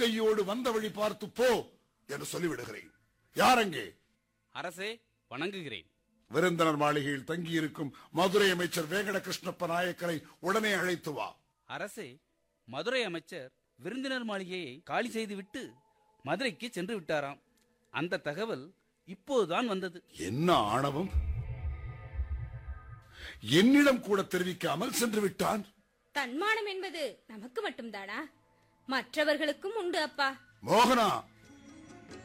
கையோடு வந்த வழி பார்த்து போ என்று சொல்லிவிடுகிறேன் யார் அங்கே அரசே வணங்குகிறேன் விருந்தினர் மாளிகையில் தங்கியிருக்கும் மதுரை அமைச்சர் வேங்கட கிருஷ்ணப்ப நாயக்கரை உடனே அழைத்து வா அரசே மதுரை அமைச்சர் விருந்தினர் மாளிகையை காலி செய்துவிட்டு மதுரைக்கு சென்று விட்டாராம் அந்த தகவல் இப்போதுதான் வந்தது என்ன ஆணவம் என்னிடம் கூட தெரிவிக்காமல் சென்று விட்டான் தன்மானம் என்பது நமக்கு மட்டும்தானா மற்றவர்களுக்கும் உண்டு அப்பா மோகனா